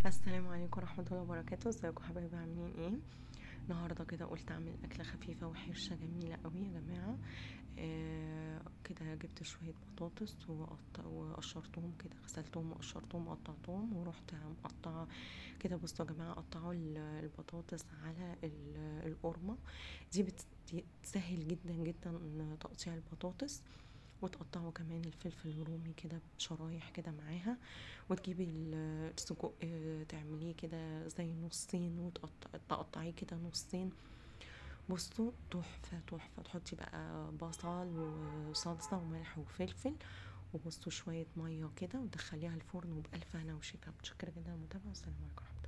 السلام عليكم ورحمة الله وبركاته ازيكم حبايبي عاملين ايه النهارده كده قلت اعمل اكله خفيفه وحرشه جميله قوي يا جماعه آه كده جبت شويه بطاطس وقط- وقشرتهم كده غسلتهم وقشرتهم وقطعتهم ورحت مقطعه كده بصوا يا جماعه قطعوا ال- البطاطس على ال- القرمه دي بت- دي بتسهل جدا جدا تقطيع البطاطس وتقطعوا كمان الفلفل الرومي كده شرايح كده معاها وتجيبي ال- السجق آه، تعمليه كده زي نصين وتقطعيه كده نصين بصوا تحفة تحفة تحطي بقى بصل وصلصة وملح وفلفل وبصوا شوية مية كده وتدخليها الفرن وبألف هنا وشفا متشكرة جدا على المتابعة والسلام عليكم ورحمة الله